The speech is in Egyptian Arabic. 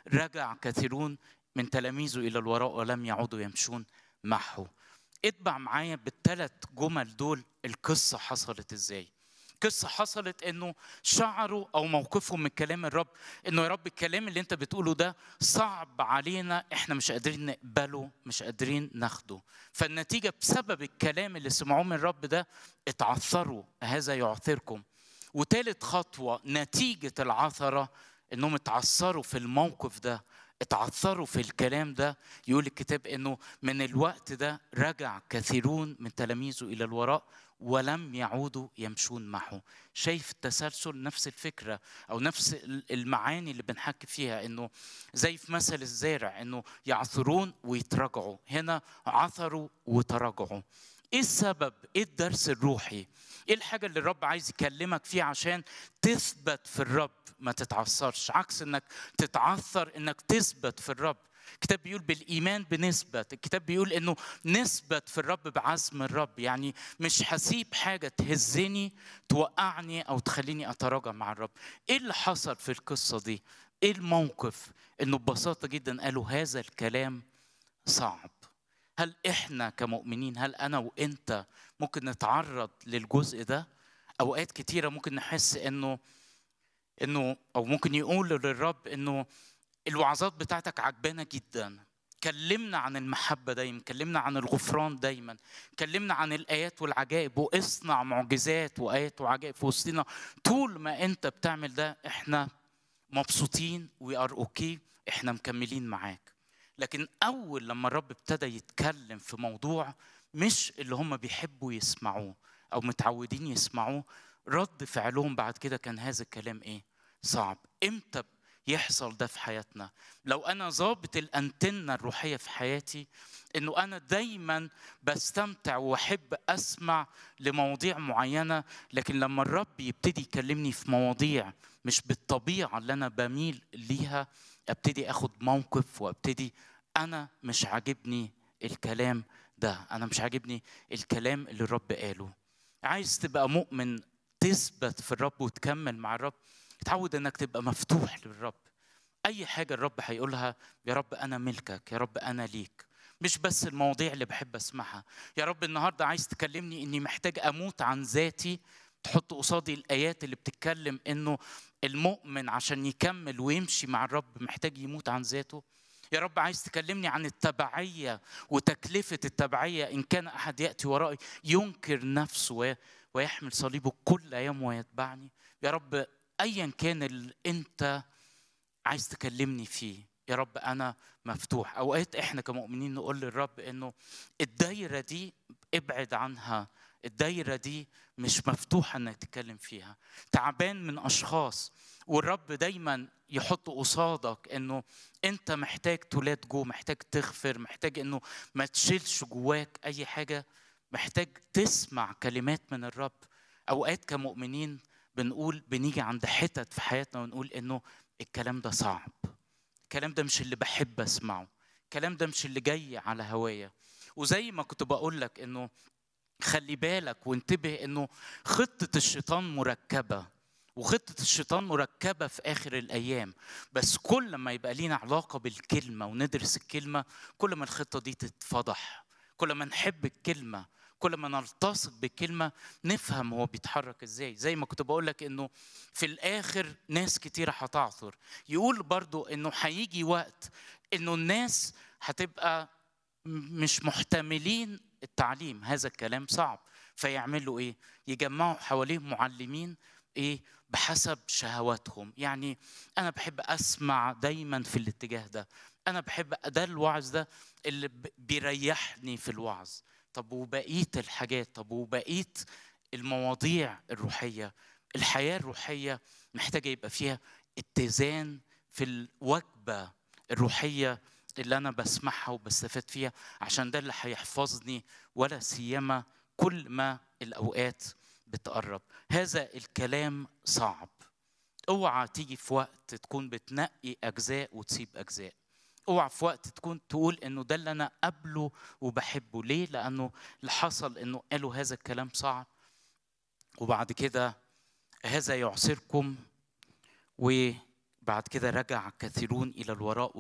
رجع كثيرون من تلاميذه الى الوراء ولم يعودوا يمشون معه اتبع معايا بالثلاث جمل دول القصه حصلت ازاي قصة حصلت انه شعروا او موقفهم من كلام الرب انه يا رب الكلام اللي انت بتقوله ده صعب علينا احنا مش قادرين نقبله مش قادرين ناخده فالنتيجة بسبب الكلام اللي سمعوه من الرب ده اتعثروا هذا يعثركم وتالت خطوة نتيجة العثرة انهم اتعثروا في الموقف ده اتعثروا في الكلام ده يقول الكتاب انه من الوقت ده رجع كثيرون من تلاميذه الى الوراء ولم يعودوا يمشون معه شايف التسلسل نفس الفكرة أو نفس المعاني اللي بنحكي فيها إنه زي في مثل الزارع إنه يعثرون ويتراجعوا هنا عثروا وتراجعوا ايه السبب ايه الدرس الروحي ايه الحاجه اللي الرب عايز يكلمك فيها عشان تثبت في الرب ما تتعثرش عكس انك تتعثر انك تثبت في الرب الكتاب بيقول بالايمان بنثبت الكتاب بيقول انه نثبت في الرب بعزم الرب يعني مش هسيب حاجه تهزني توقعني او تخليني اتراجع مع الرب ايه اللي حصل في القصه دي ايه الموقف انه ببساطه جدا قالوا هذا الكلام صعب هل احنا كمؤمنين هل انا وانت ممكن نتعرض للجزء ده اوقات كتيره ممكن نحس انه انه او ممكن يقول للرب انه الوعظات بتاعتك عجبانه جدا كلمنا عن المحبة دايما كلمنا عن الغفران دايما كلمنا عن الآيات والعجائب واصنع معجزات وآيات وعجائب في وسطنا طول ما أنت بتعمل ده إحنا مبسوطين وي ار اوكي إحنا مكملين معاك لكن أول لما الرب ابتدى يتكلم في موضوع مش اللي هم بيحبوا يسمعوه أو متعودين يسمعوه رد فعلهم بعد كده كان هذا الكلام إيه؟ صعب إمتى يحصل ده في حياتنا لو انا ظابط الانتنه الروحيه في حياتي انه انا دايما بستمتع واحب اسمع لمواضيع معينه لكن لما الرب يبتدي يكلمني في مواضيع مش بالطبيعه اللي انا بميل ليها ابتدي اخد موقف وابتدي انا مش عاجبني الكلام ده انا مش عاجبني الكلام اللي الرب قاله عايز تبقى مؤمن تثبت في الرب وتكمل مع الرب اتعود انك تبقى مفتوح للرب اي حاجه الرب هيقولها يا رب انا ملكك يا رب انا ليك مش بس المواضيع اللي بحب اسمعها يا رب النهارده عايز تكلمني اني محتاج اموت عن ذاتي تحط قصادي الايات اللي بتتكلم انه المؤمن عشان يكمل ويمشي مع الرب محتاج يموت عن ذاته يا رب عايز تكلمني عن التبعيه وتكلفه التبعيه ان كان احد ياتي ورائي ينكر نفسه ويحمل صليبه كل يوم ويتبعني يا رب ايا كان اللي انت عايز تكلمني فيه يا رب انا مفتوح اوقات احنا كمؤمنين نقول للرب انه الدايره دي ابعد عنها الدايره دي مش مفتوحه انك تتكلم فيها تعبان من اشخاص والرب دايما يحط قصادك انه انت محتاج تولاد جو محتاج تغفر محتاج انه ما تشيلش جواك اي حاجه محتاج تسمع كلمات من الرب اوقات كمؤمنين بنقول بنيجي عند حتت في حياتنا ونقول انه الكلام ده صعب الكلام ده مش اللي بحب اسمعه الكلام ده مش اللي جاي على هوايا وزي ما كنت بقول لك انه خلي بالك وانتبه انه خطة الشيطان مركبة وخطة الشيطان مركبة في آخر الأيام بس كل ما يبقى لينا علاقة بالكلمة وندرس الكلمة كل ما الخطة دي تتفضح كل ما نحب الكلمة كل ما نلتصق بالكلمة نفهم هو بيتحرك ازاي زي ما كنت بقول لك انه في الاخر ناس كتيرة هتعثر يقول برضو انه هيجي وقت انه الناس هتبقى مش محتملين التعليم هذا الكلام صعب فيعملوا ايه يجمعوا حواليهم معلمين ايه بحسب شهواتهم يعني انا بحب اسمع دايما في الاتجاه ده انا بحب ده الوعظ ده اللي بيريحني في الوعظ طب وبقيه الحاجات طب وبقيه المواضيع الروحيه الحياه الروحيه محتاجه يبقى فيها اتزان في الوجبه الروحيه اللي انا بسمعها وبستفاد فيها عشان ده اللي هيحفظني ولا سيما كل ما الاوقات بتقرب هذا الكلام صعب اوعى تيجي في وقت تكون بتنقي اجزاء وتسيب اجزاء اوعى في وقت تكون تقول انه ده اللي انا قابله وبحبه ليه لانه اللي حصل انه قالوا هذا الكلام صعب وبعد كده هذا يعسركم بعد كده رجع كثيرون الى الوراء